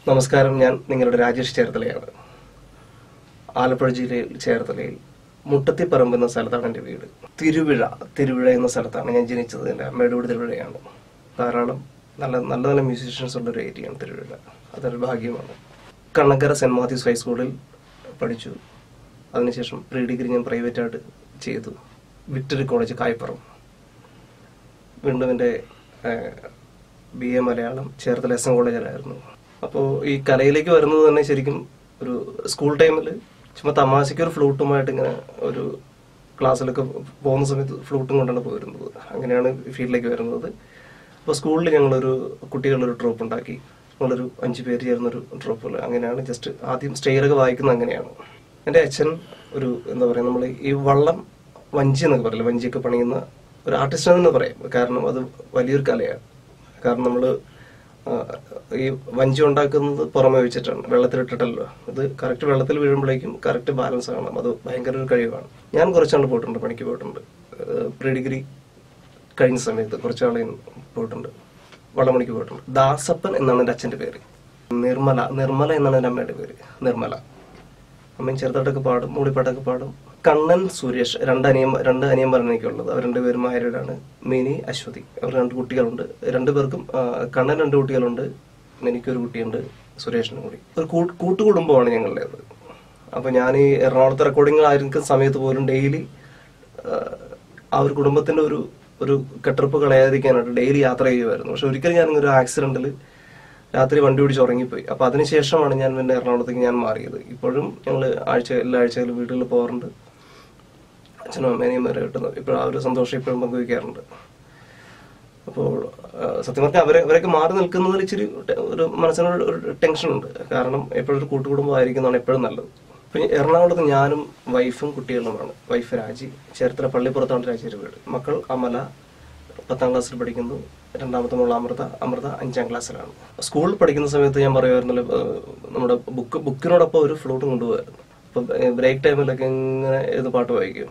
നമസ്കാരം ഞാൻ നിങ്ങളുടെ രാജേഷ് ചേർത്തലയാണ് ആലപ്പുഴ ജില്ലയിൽ ചേർത്തലയിൽ മുട്ടത്തിപ്പറമ്പ് എന്ന സ്ഥലത്താണ് എൻ്റെ വീട് തിരുവിഴ തിരുവിഴ എന്ന സ്ഥലത്താണ് ഞാൻ ജനിച്ചത് എൻ്റെ അമ്മയുടെ വീട് തിരുവിഴയാണ് ധാരാളം നല്ല നല്ല നല്ല മ്യൂസീഷ്യൻസ് ഉള്ള ഒരു ഏരിയയാണ് തിരുവിഴ അതൊരു ഭാഗ്യമാണ് കണ്ണങ്കര സെൻറ് മാത്യൂസ് ഹൈസ്കൂളിൽ പഠിച്ചു അതിനുശേഷം പ്രീ ഡിഗ്രി ഞാൻ പ്രൈവറ്റായിട്ട് ചെയ്തു വിക്ടറി കോളേജ് കായ്പറം വീണ്ടും എൻ്റെ B A Malayalam Cherthala S M കോളേജിലായിരുന്നു അപ്പോൾ ഈ കലയിലേക്ക് വരുന്നത് തന്നെ ശരിക്കും ഒരു സ്കൂൾ ടൈമിൽ ചുമ്മാ തമാശയ്ക്ക് ഒരു ഫ്ലൂട്ടുമായിട്ട് ഇങ്ങനെ ഒരു ക്ലാസ്സിലൊക്കെ പോകുന്ന സമയത്ത് ഫ്ലൂട്ടും കൊണ്ടാണ് പോയിരുന്നത് അങ്ങനെയാണ് ഫീൽഡിലേക്ക് വരുന്നത് അപ്പോൾ സ്കൂളിൽ ഞങ്ങളൊരു കുട്ടികളൊരു ട്രോപ്പ് ഉണ്ടാക്കി ഞങ്ങളൊരു അഞ്ച് പേര് ചേർന്നൊരു ട്രോപ്പിൽ അങ്ങനെയാണ് ജസ്റ്റ് ആദ്യം സ്റ്റേജിലൊക്കെ വായിക്കുന്നത് അങ്ങനെയാണ് എൻ്റെ അച്ഛൻ ഒരു എന്താ പറയുക നമ്മൾ ഈ വള്ളം വഞ്ചി എന്നൊക്കെ പറയില്ല വഞ്ചിയൊക്കെ പണിയുന്ന ഒരു ആർട്ടിസ്റ്റ് എന്ന് പറയാം കാരണം അത് വലിയൊരു കലയാണ് കാരണം നമ്മൾ ഈ വഞ്ചി ഉണ്ടാക്കുന്നത് പുറമെ വെച്ചിട്ടാണ് വെള്ളത്തിലിട്ടിട്ടല്ലോ അത് കറക്റ്റ് വെള്ളത്തിൽ വീഴുമ്പോഴേക്കും കറക്റ്റ് ബാലൻസ് കാണാം അത് ഭയങ്കര ഒരു കഴിവാണ് ഞാൻ കുറച്ചാണ്ട് പോയിട്ടുണ്ട് പണിക്ക് പോയിട്ടുണ്ട് പ്രീ ഡിഗ്രി കഴിഞ്ഞ സമയത്ത് കുറച്ചാളെ പോയിട്ടുണ്ട് വള്ളമണിക്ക് പോയിട്ടുണ്ട് ദാസപ്പൻ എന്നാണ് എൻ്റെ അച്ഛൻ്റെ പേര് നിർമ്മല നിർമ്മല എന്നാണ് എൻ്റെ അമ്മയുടെ പേര് നിർമ്മല അമ്മയും ചെറുതായിട്ടൊക്കെ പാടും മൂളിപ്പാട്ടൊക്കെ പാടും കണ്ണൻ സുരേഷ് രണ്ട് അനിയൻ രണ്ട് അനിയന്മാരാണ് എനിക്കുള്ളത് അവർ രണ്ട് പേരും മാരീഡാണ് മിനി അശ്വതി അവർ രണ്ട് കുട്ടികളുണ്ട് രണ്ടു പേർക്കും ആ, കണ്ണൻ രണ്ട് കുട്ടികളുണ്ട് എനിക്കൊരു കുട്ടിയുണ്ട് സുരേഷിനും കൂടി ഒരു കൂട്ട് കൂട്ടുകുടുംബമാണ് ഞങ്ങളുടേത് അപ്പോൾ ഞാൻ ഈ എറണാകുളത്ത് റെക്കോർഡിംഗ് ആയിരിക്കുന്ന സമയത്ത് പോലും ഡെയിലി ആ ഒരു കുടുംബത്തിന്റെ ഒരു ഒരു കെട്ടറപ്പ് കളയാതിരിക്കാനായിട്ട് ഡെയിലി യാത്ര ചെയ്യുമായിരുന്നു പക്ഷെ ഒരിക്കലും ഞാൻ ഒരു ആക്സിഡന്റിൽ രാത്രി വണ്ടി ഓടിച്ച് ഉറങ്ങിപ്പോയി അപ്പൊ അതിനുശേഷമാണ് ഞാൻ പിന്നെ എറണാകുളത്തേക്ക് ഞാൻ മാറിയത് ഇപ്പോഴും ഞങ്ങൾ ആഴ്ച എല്ലാ ആഴ്ചയിലും വീടുകളിൽ പോകാറുണ്ട് അച്ഛനും അമ്മേനെയും വരെ കിട്ടുന്നു ഇപ്പോൾ ആ ഒരു സന്തോഷം ഇപ്പോഴും പങ്കുവയ്ക്കാറുണ്ട് അപ്പോൾ ആ, സത്യം പറഞ്ഞാൽ അവരെ അവരൊക്കെ മാറി നിൽക്കുന്നതിൽ ഇച്ചിരി ടെ- ഒരു മനസ്സിനൊരു ഒരു ടെൻഷൻ ഉണ്ട് കാരണം എപ്പോഴും ഒരു കൂട്ടുകുടുംബം ആയിരിക്കുന്നതാണ് എപ്പോഴും നല്ലത് ഇപ്പം എറണാകുളത്ത് ഞാനും വൈഫും കുട്ടികളുമാണ് വൈഫ് രാജി ചേർത്തല പള്ളിപ്പുറത്താണ് രാജിയുടെ വീട് മക്കൾ അമല പത്താം ക്ലാസ്സിൽ പഠിക്കുന്നു രണ്ടാമത്തെ മോൾ അമൃത അമൃത അഞ്ചാം ക്ലാസ്സിലാണ് സ്കൂളിൽ പഠിക്കുന്ന സമയത്ത് ഞാൻ പറയുമായിരുന്നല്ലോ ഏഹ്, നമ്മുടെ ബുക്ക് ബുക്കിനോടൊപ്പം ഒരു ഫ്ലൂട്ട് കൊണ്ടുപോകായിരുന്നു അപ്പം ബ്രേക്ക് ടൈമിലൊക്കെ ഇങ്ങനെ ഇത് പാട്ട് വായിക്കും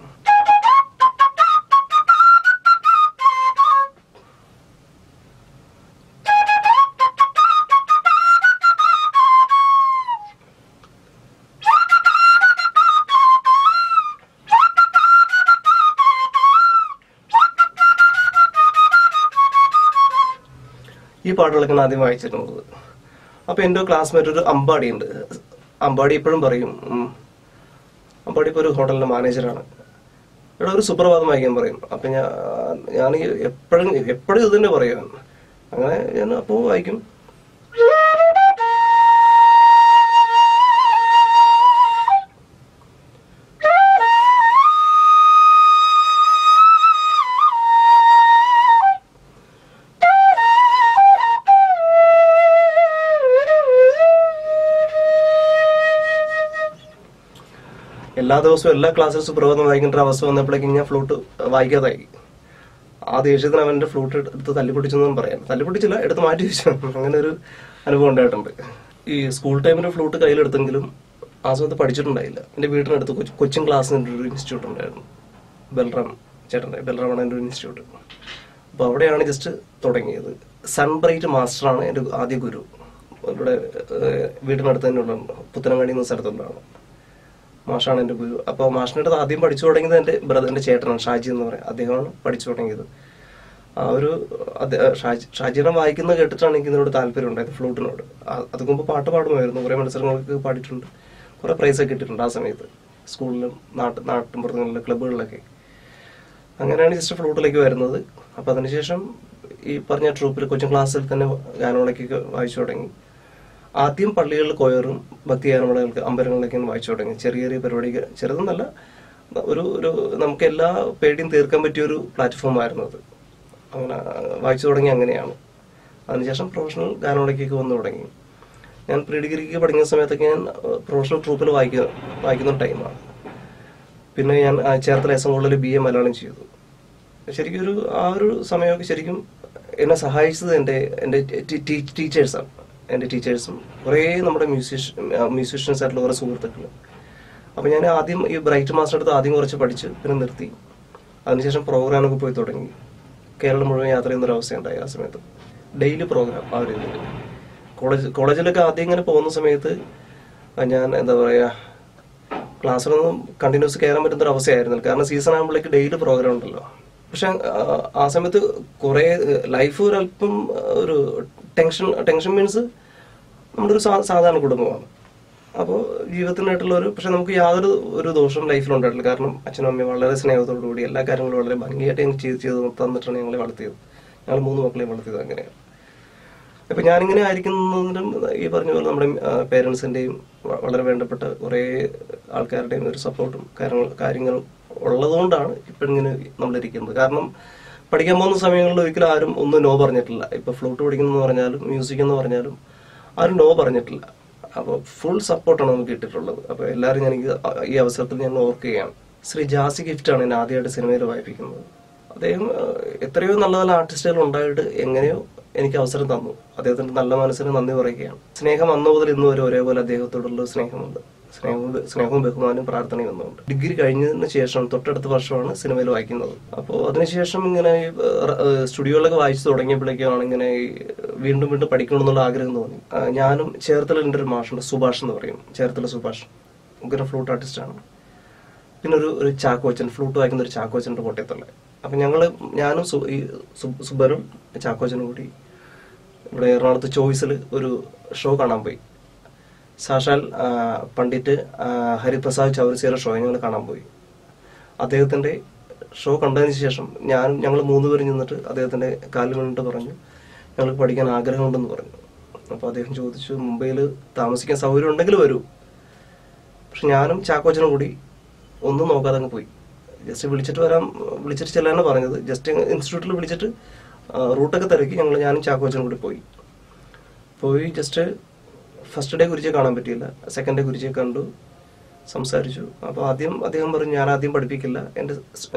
ഈ പാട്ടുകളൊക്കെയാണ് ആദ്യം വായിച്ചിരുന്നത് അപ്പൊ എൻ്റെ ക്ലാസ്മേറ്റ് ഒരു അമ്പാടി ഉണ്ട് അമ്പാടി ഇപ്പോഴും പറയും ഉം, അമ്പാടി ഇപ്പോൾ ഒരു ഹോട്ടലിന്റെ മാനേജറാണ് ഇവിടെ ഒരു സുപ്രഭാതം വായിക്കാൻ പറയും അപ്പൊ ഞാൻ ഞാൻ എപ്പോഴും എപ്പോഴും ഇത് തന്നെ പറയും അങ്ങനെ ഞാൻ അപ്പോൾ വായിക്കും എല്ലാ ദിവസവും എല്ലാ ക്ലാസ്സിലും സുപ്രഭാതം വായിക്കേണ്ട ഒരു അവസ്ഥ വന്നപ്പോഴേക്കും ഞാൻ ഫ്ലൂട്ട് വായിക്കാതായി ആ ദേഷ്യത്തിന് അവൻ്റെ ഫ്ലൂട്ട് എടുത്ത് തല്ലിപ്പൊട്ടിച്ചെന്നും പറയാം തല്ലിപ്പൊട്ടിച്ചില്ല എടുത്ത് മാറ്റി വെച്ചു അങ്ങനെ ഒരു അനുഭവം ഉണ്ടായിട്ടുണ്ട് ഈ സ്കൂൾ ടൈമിൽ ഫ്ലൂട്ട് കയ്യിലെടുത്തെങ്കിലും ആ സമയത്ത് പഠിച്ചിട്ടുണ്ടായില്ല എൻ്റെ വീടിനടുത്ത് കൊച്ചി കൊച്ചിൻ ക്ലാസ്സിൻ്റെ ഒരു ഇൻസ്റ്റിറ്റ്യൂട്ട് ഉണ്ടായിരുന്നു ബൽറാം ചേട്ടൻ്റെ ബൽറാമാണ് എൻ്റെ ഒരു ഇൻസ്റ്റിറ്റ്യൂട്ട് അപ്പോൾ അവിടെയാണ് ജസ്റ്റ് തുടങ്ങിയത് സൺബ്രൈറ്റ് മാസ്റ്ററാണ് എൻ്റെ ആദ്യ ഗുരു ഇവിടെ ഏഹ്, വീടിനടുത്ത് തന്നെയുള്ള പുത്തനങ്ങാടി എന്ന സ്ഥലത്തുള്ളതാണ് മാഷാണ് എൻ്റെ ഗുരു അപ്പോൾ മാഷിൻ്റെ അടുത്ത് ആദ്യം പഠിച്ചു തുടങ്ങിയത് എൻ്റെ ബ്രദർ എൻ്റെ ചേട്ടനാണ് ഷാജി എന്ന് പറയാം അദ്ദേഹമാണ് പഠിച്ചു തുടങ്ങിയത് ആ ഒരു അത് ഷാജി ഷാജിനെ വായിക്കുന്ന കേട്ടിട്ടാണ് എനിക്ക് ഇതിനോട് താല്പര്യം ഉണ്ടായത് ഫ്ലൂട്ടിനോട് ആ- അതിന് മുമ്പ് പാട്ട് പാടുമായിരുന്നു കുറേ മത്സരങ്ങൾക്ക് പാടിയിട്ടുണ്ട് കുറേ പ്രൈസൊക്കെ കിട്ടിയിട്ടുണ്ട് ആ സമയത്ത് സ്കൂളിലും നാട്ട് നാട്ടിൻപുറങ്ങളിലെ ക്ലബ്ബുകളിലൊക്കെ അങ്ങനെയാണ് ജസ്റ്റ് ഫ്ലൂട്ടിലേക്ക് വരുന്നത് അപ്പോൾ അതിനുശേഷം ഈ പറഞ്ഞ ട്രൂപ്പിൽ കൊച്ചിൻ ക്ലാസ്സിൽ തന്നെ ഗാനമേളയ്ക്കൊക്കെ വായിച്ചു തുടങ്ങി ആദ്യം പള്ളികളിൽ കൊയറും ഭക്തി ഗാനമേളകൾക്ക് അമ്പലങ്ങളിലേക്കാണ് വായിച്ചു തുടങ്ങി ചെറിയ ചെറിയ പരിപാടികൾ ചെറുതെന്നല്ല ഒരു ഒരു നമുക്ക് എല്ലാ പേടിയും തീർക്കാൻ പറ്റിയ ഒരു പ്ലാറ്റ്ഫോം ആയിരുന്നു അത് അങ്ങനെ വായിച്ചു തുടങ്ങി അങ്ങനെയാണ് അതിനുശേഷം പ്രൊഫഷണൽ ഗാനമേളയ്ക്കൊക്കെ വന്നു തുടങ്ങി ഞാൻ പ്രീ ഡിഗ്രിക്ക് പഠിക്കുന്ന സമയത്തൊക്കെ ഞാൻ പ്രൊഫഷണൽ ട്രൂപ്പിൽ വായിക്കുന്ന വായിക്കുന്ന ടൈമാണ് പിന്നെ ഞാൻ ആ, ചേർത്തല എസ് എം കോളേജിൽ ബി എ മലയാളം ചെയ്തു ശരിക്കും ഒരു ആ ഒരു സമയമൊക്കെ ശരിക്കും എന്നെ സഹായിച്ചത് എൻ്റെ എൻ്റെ ടീച്ചേഴ്സാണ് എൻ്റെ ടീച്ചേഴ്സും കുറേ നമ്മുടെ മ്യൂസീഷ്യൻ മ്യൂസീഷ്യൻസ് ആയിട്ടുള്ള കുറേ സുഹൃത്തുക്കൾ അപ്പോൾ ഞാൻ ആദ്യം ഈ ബ്രൈറ്റ് മാസ്റ്റർ അടുത്ത് ആദ്യം കുറച്ച് പഠിച്ച് പിന്നെ നിർത്തി അതിനുശേഷം പ്രോഗ്രാമൊക്കെ പോയി തുടങ്ങി കേരളം മുഴുവൻ യാത്ര ചെയ്യുന്ന ഒരു അവസ്ഥയുണ്ടായി ആ സമയത്ത് ഡെയിലി പ്രോഗ്രാം ആ ഒരു ഇതിൽ കോളേജ് കോളേജിലൊക്കെ ആദ്യം ഇങ്ങനെ പോകുന്ന സമയത്ത് ഞാൻ എന്താ പറയുക ക്ലാസ്സിലൊന്നും കണ്ടിന്യൂസ് കയറാൻ പറ്റുന്ന ഒരു അവസ്ഥയായിരുന്നില്ല കാരണം സീസൺ ആകുമ്പോഴേക്ക് ഡെയിലി പ്രോഗ്രാം ഉണ്ടല്ലോ പക്ഷെ ആ, ആ സമയത്ത് കുറേ ലൈഫ് ഒരല്പം ഒരു ടെൻഷൻ ടെൻഷൻ മീൻസ് നമ്മുടെ ഒരു സാ- സാധാരണ കുടുംബമാണ് അപ്പോൾ ജീവിതത്തിനായിട്ടുള്ള ഒരു പക്ഷെ നമുക്ക് യാതൊരു ഒരു ദോഷവും ലൈഫിൽ ഉണ്ടായിട്ടില്ല കാരണം അച്ഛനും അമ്മയും വളരെ സ്നേഹത്തോടു കൂടി എല്ലാ കാര്യങ്ങളും വളരെ ഭംഗിയായിട്ട് ഞങ്ങൾ ചെയ്ത് ചെയ്ത് തന്നിട്ടാണ് ഞങ്ങളെ വളർത്തിയത് ഞങ്ങൾ മൂന്ന് മക്കളെയും വളർത്തിയത് അങ്ങനെയാണ് അപ്പൊ ഞാനിങ്ങനെ ആയിരിക്കുന്നതിനും ഈ പറഞ്ഞ പോലെ നമ്മുടെ പേരൻസിന്റെയും വളരെ വേണ്ടപ്പെട്ട കുറേ ആൾക്കാരുടെയും ഒരു സപ്പോർട്ടും കാര്യങ്ങൾ കാര്യങ്ങളും ഉള്ളതുകൊണ്ടാണ് ഇപ്പോഴിങ്ങനെ നമ്മളിരിക്കുന്നത് കാരണം പഠിക്കാൻ പോകുന്ന സമയങ്ങളിൽ ഒരിക്കലും ആരും ഒന്നും നോ പറഞ്ഞിട്ടില്ല ഇപ്പൊ ഫ്ലൂട്ട് പഠിക്കുന്നു പറഞ്ഞാലും മ്യൂസിക് എന്ന് പറഞ്ഞാലും ആരും നോ പറഞ്ഞിട്ടില്ല അപ്പോൾ ഫുൾ സപ്പോർട്ടാണ് നമുക്ക് കിട്ടിയിട്ടുള്ളത് അപ്പോൾ എല്ലാവരും ഞാൻ ഈ- ഈ അവസരത്തിൽ ഞാൻ ഓർക്കുകയാണ് ശ്രീ ജാസി ഗിഫ്റ്റാണ് എന്നെ ആദ്യമായിട്ട് സിനിമയിൽ വായിപ്പിക്കുന്നത് അദ്ദേഹം ഏഹ്, എത്രയോ നല്ല നല്ല ആർട്ടിസ്റ്റുകൾ ഉണ്ടായിട്ട് എങ്ങനെയോ എനിക്ക് അവസരം തന്നു അദ്ദേഹത്തിന്റെ നല്ല മനസ്സിന് നന്ദി പറയുകയാണ് സ്നേഹം അന്ന് മുതൽ ഇന്ന് വരെ ഒരേപോലെ അദ്ദേഹത്തോടുള്ള ഒരു സ്നേഹമുണ്ട് സ്നേഹവും സ്നേഹവും ബഹുമാനവും പ്രാർത്ഥനയും ഒന്നുമുണ്ട് ഡിഗ്രി കഴിഞ്ഞതിന് ശേഷം തൊട്ടടുത്ത വർഷമാണ് സിനിമയിൽ വായിക്കുന്നത് അപ്പോൾ അതിനുശേഷം ഇങ്ങനെ ഈ, ഏഹ്, ഏഹ്, സ്റ്റുഡിയോയിലൊക്കെ വായിച്ചു തുടങ്ങിയപ്പോഴേക്കാണ് ഇങ്ങനെ ഈ വീണ്ടും വീണ്ടും പഠിക്കണമെന്നുള്ള ആഗ്രഹം തോന്നി ആ, ഞാനും ചേർത്തല എൻ്റെ ഒരു മാഷുണ്ട് സുഭാഷ് എന്ന് പറയും ചേർത്തല സുഭാഷ് ഉഗ്ര ഫ്ലൂട്ട് ആർട്ടിസ്റ്റാണ് പിന്നെ ഒരു ഒരു ചാക്കോച്ചൻ ഫ്ലൂട്ട് വായിക്കുന്ന ഒരു ചാക്കോച്ചൻ്റെ കോട്ടയത്തുള്ള അപ്പൊ ഞങ്ങള് ഞാനും സു- ഈ സു- സുബനും ചാക്കോച്ചനും കൂടി ഇവിടെ എറണാകുളത്ത് ചോയ്സിൽ ഒരു ഷോ കാണാൻ പോയി സാക്ഷാൽ ആ, പണ്ഡിറ്റ് ആ, ഹരിപ്രസാദ് ചൗരസിയുടെ ഷോ ഞങ്ങൾ കാണാൻ പോയി അദ്ദേഹത്തിന്റെ ഷോ കണ്ടതിന് ശേഷം ഞാൻ ഞങ്ങൾ മൂന്നുപേരും നിന്നിട്ട് അദ്ദേഹത്തിന്റെ കാലിൽ വീണിട്ട് പറഞ്ഞു ഞങ്ങൾക്ക് പഠിക്കാൻ ആഗ്രഹമുണ്ടെന്ന് പറഞ്ഞു അപ്പോൾ അദ്ദേഹം ചോദിച്ചു മുംബൈയിൽ താമസിക്കാൻ സൗകര്യം ഉണ്ടെങ്കിൽ വരൂ പക്ഷെ ഞാനും ചാക്കോച്ചനും കൂടി ഒന്നും നോക്കാതെ അങ്ങ് പോയി ജസ്റ്റ് വിളിച്ചിട്ട് വരാം വിളിച്ചിട്ട് ചെല്ലാനാണ് പറഞ്ഞത് ജസ്റ്റ് ഇൻസ്റ്റിറ്റ്യൂട്ടിൽ വിളിച്ചിട്ട് ആ, റൂട്ടൊക്കെ തിരക്കി ഞങ്ങൾ ഞാനും ചാക്കോച്ചനും കൂടി പോയി പോയി ജസ്റ്റ് ഫസ്റ്റ് ഡേ കുറിച്ച് കാണാൻ പറ്റിയില്ല സെക്കൻഡ് ഡേ കുറിച്ച് കണ്ടു സംസാരിച്ചു അപ്പോൾ ആദ്യം അദ്ദേഹം പറഞ്ഞു ഞാൻ ആദ്യം പഠിപ്പിക്കില്ല എൻ്റെ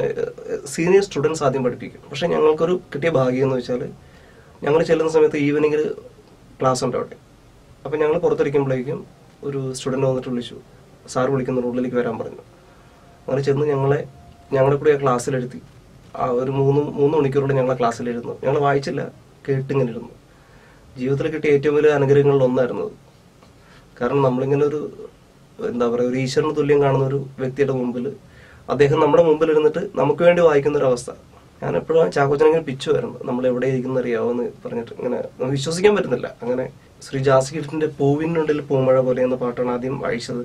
സീനിയർ സ്റ്റുഡൻസ് ആദ്യം പഠിപ്പിക്കും പക്ഷെ ഞങ്ങൾക്കൊരു കിട്ടിയ ഭാഗ്യം എന്ന് വെച്ചാൽ ഞങ്ങൾ ചെല്ലുന്ന സമയത്ത് ഈവനിങ്ങിൽ ക്ലാസ് ഉണ്ട് അവിടെ അപ്പം ഞങ്ങൾ പുറത്തിരിക്കുമ്പോഴേക്കും ഒരു സ്റ്റുഡൻറ്റ് വന്നിട്ട് വിളിച്ചു സാർ വിളിക്കുന്ന ഉള്ളിലേക്ക് വരാൻ പറഞ്ഞു അങ്ങനെ ചെന്ന് ഞങ്ങളെ ഞങ്ങളെ കൂടി ആ ക്ലാസ്സിലെഴുത്തി ആ ഒരു മൂന്ന് മൂന്ന് മണിക്കൂറോടെ ഞങ്ങളെ ക്ലാസ്സിലിരുന്നു ഞങ്ങൾ വായിച്ചില്ല കേട്ടിങ്ങനെ ഇരുന്നു ജീവിതത്തിൽ കിട്ടിയ ഏറ്റവും വലിയ അനുഗ്രഹങ്ങളിൽ ഒന്നായിരുന്നു അത്. കാരണം നമ്മളിങ്ങനെ ഒരു എന്താ പറയുക ഒരു ഈശ്വരന് തുല്യം കാണുന്ന ഒരു വ്യക്തിയുടെ മുമ്പിൽ അദ്ദേഹം നമ്മുടെ മുമ്പിൽ ഇരുന്നിട്ട് നമുക്ക് വേണ്ടി വായിക്കുന്ന ഒരു അവസ്ഥ ഞാൻ എപ്പോഴും ചാക്കോച്ചനിങ്ങനെ പിച്ചുമായിരുന്നു നമ്മൾ എവിടെ ഇരിക്കുന്ന അറിയാവെന്ന് പറഞ്ഞിട്ട് ഇങ്ങനെ നമുക്ക് വിശ്വസിക്കാൻ പറ്റുന്നില്ല അങ്ങനെ ശ്രീ ജാസി ഗിഫ്റ്റിന്റെ പൂവിനുള്ളിൽ പൂമഴ പോലെ എന്ന പാട്ടാണ് ആദ്യം വായിച്ചത്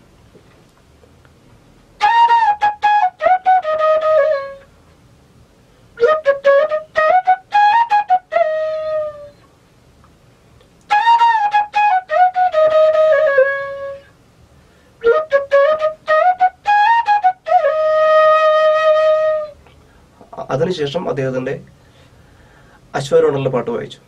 അ- അതിനുശേഷം അദ്ദേഹത്തിന്റെ അശ്വരോടുള്ള പാട്ട് വായിച്ചു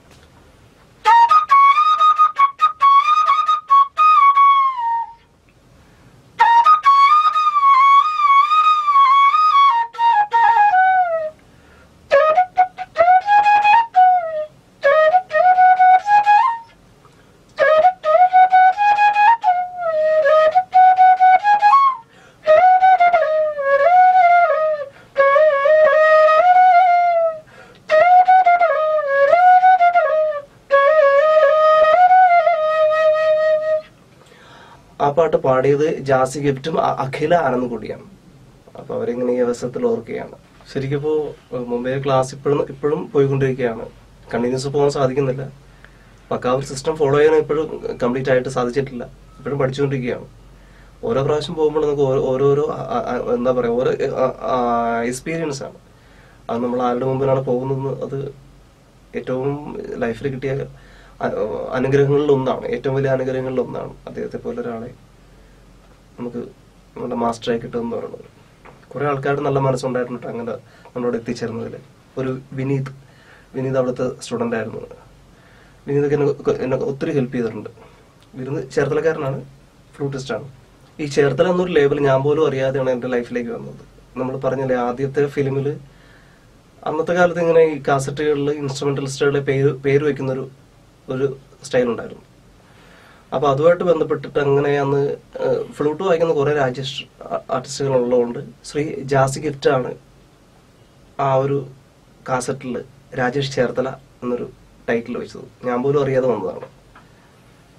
ആ പാട്ട് പാടിയത് ജാസി ഗിഫ്റ്റും അ- അഖില ആനന്ദ് കൂടിയാണ് അപ്പൊ അവരിങ്ങനെ ഈ അവസരത്തിൽ ഓർക്കുകയാണ് ശരിക്കും ഇപ്പോ ഏഹ്, മുംബൈ ക്ലാസ് ഇപ്പോഴും ഇപ്പോഴും പോയിക്കൊണ്ടിരിക്കുകയാണ് കണ്ടിന്യൂസ് പോകാൻ സാധിക്കുന്നില്ല പക്കാ ഒരു സിസ്റ്റം ഫോളോ ചെയ്യാൻ ഇപ്പോഴും കംപ്ലീറ്റ് ആയിട്ട് സാധിച്ചിട്ടില്ല ഇപ്പോഴും പഠിച്ചുകൊണ്ടിരിക്കുകയാണ് ഓരോ പ്രാവശ്യം പോകുമ്പോൾ നമുക്ക് ഓരോ- ഓരോരോ ആ- ആ- ആ- എന്താ പറയാ ഓരോ എക്സ്പീരിയൻസ് ആണ് അത് നമ്മൾ ആരുടെ മുമ്പിലാണ് പോകുന്നത് അത് ഏറ്റവും ലൈഫിൽ കിട്ടിയ അ- അനുഗ്രഹങ്ങളിൽ ഒന്നാണ് ഏറ്റവും വലിയ അനുഗ്രഹങ്ങളിൽ ഒന്നാണ് അദ്ദേഹത്തെ പോലെ ഒരാളെ നമുക്ക് നമ്മുടെ മാസ്റ്ററായി കിട്ടുമെന്ന് പറയുന്നത് കുറെ ആൾക്കാരുടെ നല്ല മനസ്സുണ്ടായിട്ടുണ്ട് അങ്ങനെ നമ്മളോട് എത്തിച്ചേർന്നതിൽ ഒരു വിനീത് വിനീത് അവിടുത്തെ സ്റ്റുഡൻ്റ് ആയിരുന്നു വിനീതൊക്കെ എന്നെ എന്നെ ഒത്തിരി ഹെൽപ്പ് ചെയ്തിട്ടുണ്ട് വിരുന്ന് ചേർത്തലക്കാരനാണ് ഫ്ലൂട്ടിസ്റ്റാണ് ഈ ചേർത്തല എന്നൊരു ലേബൽ ഞാൻ പോലും അറിയാതെയാണ് എൻ്റെ ലൈഫിലേക്ക് വന്നത് നമ്മൾ പറഞ്ഞില്ലേ ആദ്യത്തെ ഫിലിമിൽ അന്നത്തെ കാലത്ത് ഇങ്ങനെ ഈ കാസറ്റുകളിൽ ഇൻസ്ട്രുമെന്റലിസ്റ്റുകളെ പേര് പേര് വെക്കുന്ന ഒരു ഒരു സ്റ്റൈൽ ഉണ്ടായിരുന്നു അപ്പൊ അതുമായിട്ട് ബന്ധപ്പെട്ടിട്ട് അങ്ങനെ അന്ന് ഫ്ലൂട്ട് വായിക്കുന്ന കുറെ രാജേഷ് ആർട്ടിസ്റ്റുകൾ ഉള്ളതുകൊണ്ട് ശ്രീ ജാസി ഗിഫ്റ്റ് ആണ് ആ ഒരു കാസറ്റിൽ രാജേഷ് ചേർത്തല എന്നൊരു ടൈറ്റിൽ വെച്ചത് ഞാൻ പോലും അറിയാതെ വന്നതാണ്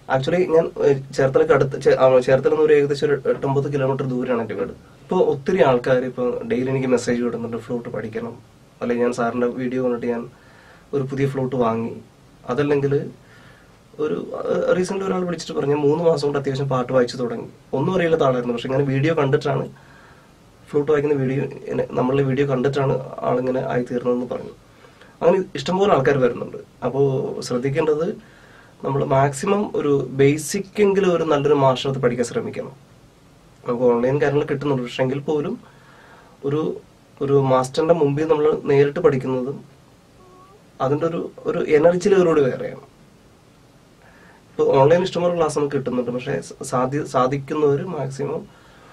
ആക്ച്വലി ഞാൻ ഏഹ്, ചേർത്തലക്ക് അടുത്ത് ചേ- ആ, ചേർത്തല നിന്ന് ഒരു ഏകദേശം ഒരു എട്ടൊമ്പത് കിലോമീറ്റർ ദൂരമാണ് എൻ്റെ വീട് ഇപ്പോൾ ഒത്തിരി ആൾക്കാർ ഇപ്പോൾ ഡെയിലി എനിക്ക് മെസ്സേജ് വിടുന്നുണ്ട് ഫ്ലൂട്ട് പഠിക്കണം അല്ലെങ്കിൽ ഞാൻ സാറിൻ്റെ വീഡിയോ കണ്ടിട്ട് ഞാൻ ഒരു പുതിയ ഫ്ലൂട്ട് വാങ്ങി അതല്ലെങ്കിൽ ഒരു റീസെന്റ് ഒരാൾ വിളിച്ചിട്ട് പറഞ്ഞു മൂന്ന് മാസം കൊണ്ട് അത്യാവശ്യം പാട്ട് വായിച്ചു തുടങ്ങി ഒന്നും അറിയില്ലാത്ത ആളായിരുന്നു പക്ഷെ ഇങ്ങനെ വീഡിയോ കണ്ടിട്ടാണ് ഫ്ലൂട്ട് വായിക്കുന്ന വീഡിയോ നമ്മളുടെ വീഡിയോ കണ്ടിട്ടാണ് ആളിങ്ങനെ ആയി തീർന്നതെന്ന് പറഞ്ഞു അങ്ങനെ ഇഷ്ടംപോലെ ആൾക്കാർ വരുന്നുണ്ട് അപ്പോൾ ശ്രദ്ധിക്കേണ്ടത് നമ്മൾ മാക്സിമം ഒരു ബേസിക് എങ്കിലും ഒരു നല്ലൊരു മാഷത്ത് പഠിക്കാൻ ശ്രമിക്കണം നമുക്ക് ഓൺലൈൻ കാര്യങ്ങൾ കിട്ടുന്നുണ്ട് പക്ഷെ എങ്കിൽ പോലും ഒരു ഒരു മാസ്റ്ററിന്റെ മുമ്പിൽ നമ്മൾ നേരിട്ട് പഠിക്കുന്നതും അതിൻ്റെ ഒരു ഒരു എനർജി ലെവലോട് വേറെയാണ് ഇപ്പോൾ ഓൺലൈൻ ഇഷ്ടംപോലെ ക്ലാസ് നമുക്ക് കിട്ടുന്നുണ്ട് പക്ഷേ സാധി സാധിക്കുന്നവർ മാക്സിമം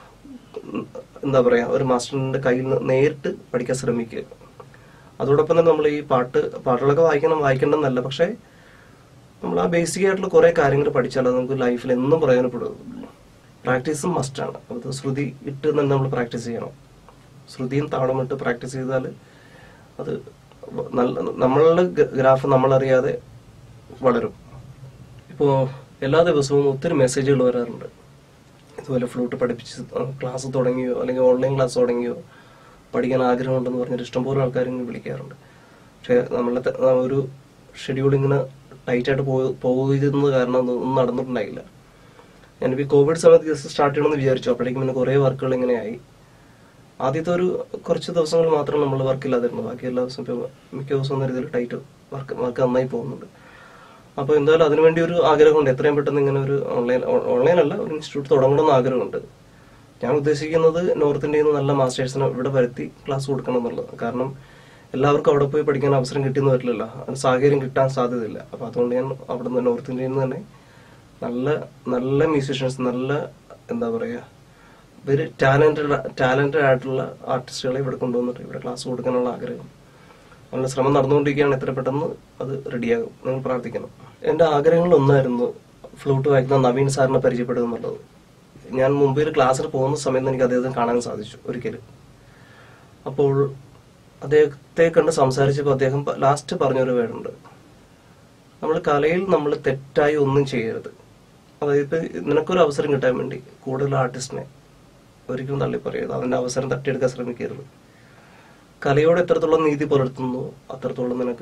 ഉം, എന്താ പറയാ ഒരു മാസ്റ്ററിന്റെ കയ്യിൽ നിന്ന് നേരിട്ട് പഠിക്കാൻ ശ്രമിക്കുക അതോടൊപ്പം തന്നെ നമ്മൾ ഈ പാട്ട് പാട്ടുകളൊക്കെ വായിക്കണം വായിക്കേണ്ടെന്നല്ല പക്ഷേ നമ്മൾ ആ ബേസിക് ആയിട്ടുള്ള കുറെ കാര്യങ്ങൾ പഠിച്ചാൽ അത് നമുക്ക് ലൈഫിൽ എന്നും പ്രയോജനപ്പെടും പ്രാക്ടീസും മസ്റ്റാണ് അത് ശ്രുതി ഇട്ട് തന്നെ നമ്മൾ പ്രാക്ടീസ് ചെയ്യണം ശ്രുതിയും താളവും ഇട്ട് പ്രാക്ടീസ് ചെയ്താൽ അത് നല്ല നമ്മളുടെ ഗ്രാഫ് നമ്മളറിയാതെ വളരും ഇപ്പോൾ എല്ലാ ദിവസവും ഒത്തിരി മെസ്സേജുകൾ വരാറുണ്ട് ഇതുപോലെ ഫ്ലൂട്ട് പഠിപ്പിച്ച് ക്ലാസ് തുടങ്ങിയോ അല്ലെങ്കിൽ ഓൺലൈൻ ക്ലാസ് തുടങ്ങിയോ പഠിക്കാൻ ആഗ്രഹമുണ്ടെന്ന് പറഞ്ഞിട്ട് ഇഷ്ടംപോലെ ആൾക്കാർ ഇങ്ങനെ വിളിക്കാറുണ്ട് പക്ഷേ നമ്മളെ ത- ആ ഒരു ഷെഡ്യൂൾ ഇങ്ങനെ ടൈറ്റായിട്ട് പോ പോകുന്നത് കാരണം ഒന്നും ഒന്നും നടന്നിട്ടുണ്ടായില്ല ഞാനിപ്പോൾ ഈ കോവിഡ് സമയത്ത് ജസ്റ്റ് സ്റ്റാർട്ട് ചെയ്യണമെന്ന് വിചാരിച്ചു അപ്പോഴേക്കും പിന്നെ കുറേ വർക്കുകൾ ഇങ്ങനെ ആയി ആദ്യത്തെ ഒരു കുറച്ച് ദിവസങ്ങൾ മാത്രം നമ്മൾ വർക്ക് ഇല്ലാതിരുന്നു ബാക്കി എല്ലാ ദിവസവും ഇപ്പോൾ മിക്ക ദിവസവും എന്ന രീതിയിൽ ടൈറ്റ് വർക്ക് വർക്ക് നന്നായി പോകുന്നുണ്ട് അപ്പോൾ എന്തായാലും അതിനുവേണ്ടി ഒരു ആഗ്രഹമുണ്ട് എത്രയും പെട്ടെന്ന് ഇങ്ങനെ ഒരു ഓൺലൈൻ ഓൺലൈൻ അല്ല ഒരു ഇൻസ്റ്റിറ്റ്യൂട്ട് തുടങ്ങണമെന്ന് ആഗ്രഹമുണ്ട് ഞാൻ ഉദ്ദേശിക്കുന്നത് നോർത്ത് ഇന്ത്യയിൽ നിന്ന് നല്ല മാസ്റ്റേഴ്സിനെ ഇവിടെ വരുത്തി ക്ലാസ് കൊടുക്കണം എന്നുള്ളത് കാരണം എല്ലാവർക്കും അവിടെ പോയി പഠിക്കാൻ അവസരം കിട്ടിയെന്ന് വരില്ലല്ലോ അതിന് സാഹചര്യം കിട്ടാൻ സാധ്യതയില്ല അപ്പോൾ അതുകൊണ്ട് ഞാൻ അവിടെ നിന്ന് നോർത്ത് ഇന്ത്യയിൽ നിന്ന് തന്നെ നല്ല നല്ല മ്യൂസീഷ്യൻസ് നല്ല എന്താ പറയുക വെരി ടാലന്റഡ് ടാലന്റഡ് ആയിട്ടുള്ള ആർട്ടിസ്റ്റുകളെ ഇവിടെ കൊണ്ടുവന്നിട്ട് ഇവിടെ ക്ലാസ് കൊടുക്കാനുള്ള ആഗ്രഹം നല്ല ശ്രമം നടന്നുകൊണ്ടിരിക്കുകയാണ് എത്ര പെട്ടെന്ന് അത് റെഡിയാകും നിങ്ങൾ പ്രാർത്ഥിക്കണം എൻ്റെ ആഗ്രഹങ്ങളിൽ ഒന്നായിരുന്നു ഫ്ലൂട്ട് വായിക്കുന്ന നവീൻ സാറിനെ പരിചയപ്പെടുക എന്നുള്ളത് ഞാൻ മുംബൈയിൽ ക്ലാസ്സിൽ പോകുന്ന സമയത്ത് എനിക്ക് അദ്ദേഹത്തെ കാണാൻ സാധിച്ചു ഒരിക്കലും അപ്പോൾ അദ്ദേഹത്തെ കണ്ട് സംസാരിച്ചപ്പോൾ അദ്ദേഹം ലാസ്റ്റ് പറഞ്ഞൊരു വേടുണ്ട് നമ്മൾ കലയിൽ നമ്മൾ തെറ്റായി ഒന്നും ചെയ്യരുത് അതായത് ഇപ്പൊ നിനക്കൊരു അവസരം കിട്ടാൻ വേണ്ടി കൂടുതൽ ആർട്ടിസ്റ്റിനെ ഒരിക്കലും തള്ളി പറയരുത് അതിന്റെ അവസരം തട്ടിയെടുക്കാൻ ശ്രമിക്കരുത് കലയോട് എത്രത്തോളം നീതി പുലർത്തുന്നു അത്രത്തോളം നിനക്ക്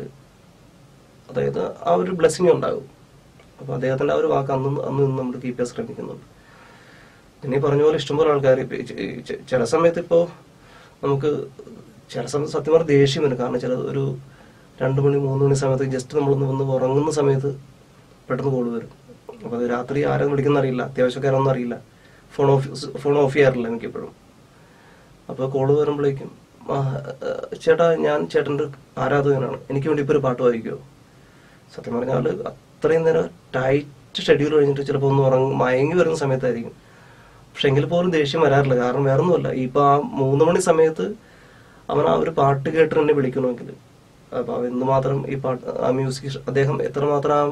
അതായത് ആ ഒരു ബ്ലെസ്സിങ് ഉണ്ടാകും അപ്പൊ അദ്ദേഹത്തിന്റെ ആ ഒരു വാക്ക് അന്ന് അന്ന് നിന്ന് നമ്മൾ കീപ്പ് ചെയ്യാൻ ശ്രമിക്കുന്നുണ്ട് പിന്നെ ഈ പറഞ്ഞ പോലെ ഇഷ്ടംപോലെ ആൾക്കാർ ചില സമയത്ത് ഇപ്പോ നമുക്ക് ചില സമയത്ത് സത്യം പറഞ്ഞ ദേഷ്യം വരും കാരണം ചില ഒരു രണ്ട് മണി മൂന്ന് മണി സമയത്ത് ജസ്റ്റ് നമ്മളൊന്ന് വന്ന് ഉറങ്ങുന്ന സമയത്ത് പെട്ടെന്ന് കോള് വരും അപ്പൊ അത് രാത്രി ആരും വിളിക്കുന്ന അറിയില്ല അത്യാവശ്യക്കാരൊന്നും അറിയില്ല ഫോൺ ഓഫ് ഫോൺ ഓഫ് ചെയ്യാറില്ല എനിക്കെപ്പോഴും അപ്പൊ കോള് വരുമ്പോഴേക്കും "ആ, ഏഹ്, ചേട്ടാ ഞാൻ ചേട്ടൻ്റെ ആരാധകനാണ് എനിക്ക് വേണ്ടി ഇപ്പൊ ഒരു പാട്ട് വായിക്കുമോ സത്യം പറഞ്ഞാൽ അത്രയും നേരം ടൈറ്റ് ഷെഡ്യൂൾ കഴിഞ്ഞിട്ട് ചിലപ്പോൾ ഒന്ന് ഉറങ്ങി മയങ്ങി വരുന്ന സമയത്തായിരിക്കും പക്ഷെ എങ്കിൽ പോലും ദേഷ്യം വരാറില്ല കാരണം വേറെ ഒന്നുമല്ല ഇപ്പൊ ആ മൂന്ന് മണി സമയത്ത് അവൻ ആ ഒരു പാട്ട് കേട്ട് എന്നെ വിളിക്കണമെങ്കിൽ അപ്പൊ അവൻ എന്തുമാത്രം ഈ പാട്ട് ആ മ്യൂസിക് അദ്ദേഹം എത്രമാത്രം ആ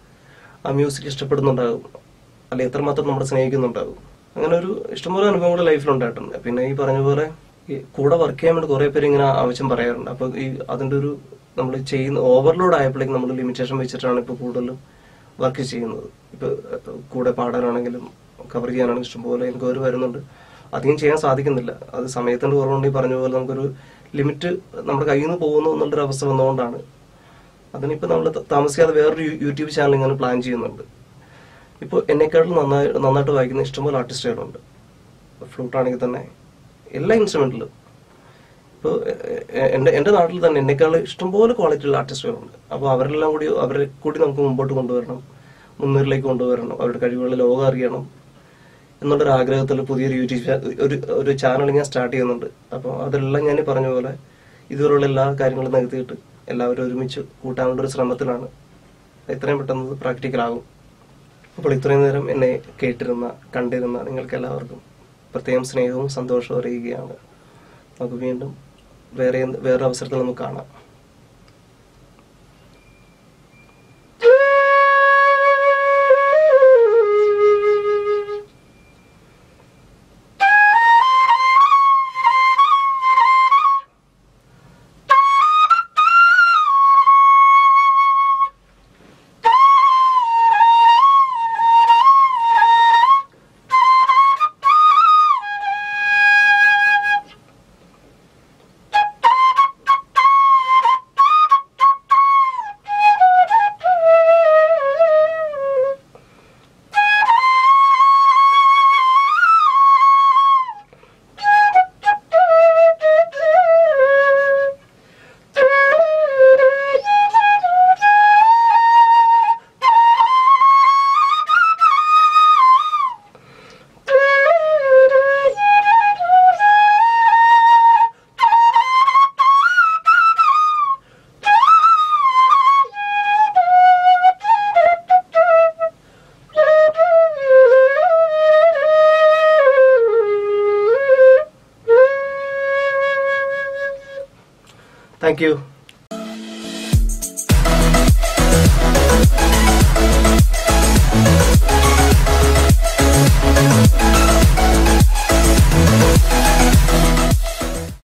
ആ മ്യൂസിക് ഇഷ്ടപ്പെടുന്നുണ്ടാകും അല്ലെ എത്രമാത്രം നമ്മളെ സ്നേഹിക്കുന്നുണ്ടാകും അങ്ങനെ ഒരു ഇഷ്ടംപോലെ അനുഭവങ്ങൾ ലൈഫിൽ ഉണ്ടായിട്ടുണ്ട് പിന്നെ ഈ പറഞ്ഞ പോലെ ഈ കൂടെ വർക്ക് ചെയ്യാൻ വേണ്ടി കുറെ പേര് ഇങ്ങനെ ആവശ്യം പറയാറുണ്ട് അപ്പൊ ഈ അതിന്റെ ഒരു നമ്മൾ ചെയ്യുന്ന ഓവർലോഡ് ആയപ്പോഴേക്കും നമ്മൾ ലിമിറ്റേഷൻ വെച്ചിട്ടാണ് ഇപ്പൊ കൂടുതലും വർക്ക് ചെയ്യുന്നത് ഇപ്പൊ ഏഹ്, കൂടെ പാടാനാണെങ്കിലും കവർ ചെയ്യാനാണെങ്കിലും ഇഷ്ടംപോലെ എനിക്ക് ഒരു വരുന്നുണ്ട് അധികം ചെയ്യാൻ സാധിക്കുന്നില്ല അത് സമയത്തിന്റെ കുറവുണ്ട് ഈ പറഞ്ഞ പോലെ നമുക്കൊരു ലിമിറ്റ് നമ്മുടെ കയ്യിൽ നിന്ന് പോകുന്നു എന്നുള്ളൊരു അവസ്ഥ വന്നുകൊണ്ടാണ് അതിനിപ്പോൾ നമ്മൾ താമസിക്കാതെ വേറൊരു യൂ- യൂട്യൂബ് ചാനൽ ഇങ്ങനെ പ്ലാൻ ചെയ്യുന്നുണ്ട് ഇപ്പോൾ എന്നെക്കാളും നന്നായി നന്നായിട്ട് വായിക്കുന്ന ഇഷ്ടംപോലെ ആർട്ടിസ്റ്റുകളുണ്ട് ഫ്ലൂട്ട് ആണെങ്കിൽ തന്നെ എല്ലാ ഇൻസ്ട്രുമെന്റിലും ഇപ്പോൾ എൻ്റെ എൻ്റെ നാട്ടിൽ തന്നെ എന്നെക്കാൾ ഇഷ്ടംപോലെ ക്വാളിറ്റിയുള്ള ആർട്ടിസ്റ്റുകളുണ്ട് അപ്പോൾ അവരെല്ലാം കൂടി അവരെ കൂടി നമുക്ക് മുമ്പോട്ട് കൊണ്ടുവരണം മുന്നേറിലേക്ക് കൊണ്ടുവരണം അവരുടെ കഴിവുകൾ ലോകം അറിയണം എന്നുള്ളൊരു ആഗ്രഹത്തിൽ പുതിയൊരു യൂട്യൂബ് ചാ- ഒരു ഒരു ചാനൽ ഞാൻ സ്റ്റാർട്ട് ചെയ്യുന്നുണ്ട് അപ്പോൾ അതെല്ലാം ഞാൻ ഈ പറഞ്ഞ പോലെ ഇതുവരെയുള്ള എല്ലാ കാര്യങ്ങളും നികത്തിയിട്ട് എല്ലാവരും ഒരുമിച്ച് കൂട്ടാനുള്ള ഒരു ശ്രമത്തിലാണ് എത്രയും പെട്ടെന്ന് പ്രാക്ടിക്കലാകും അപ്പോൾ ഇത്രയും നേരം എന്നെ കേട്ടിരുന്ന കണ്ടിരുന്ന നിങ്ങൾക്ക് എല്ലാവർക്കും പ്രത്യേകം സ്നേഹവും സന്തോഷവും അറിയുകയാണ് നമുക്ക് വീണ്ടും വേറെ എന്ത്- വേറൊരു അവസരത്തിൽ നമുക്ക് കാണാം താങ്ക് യു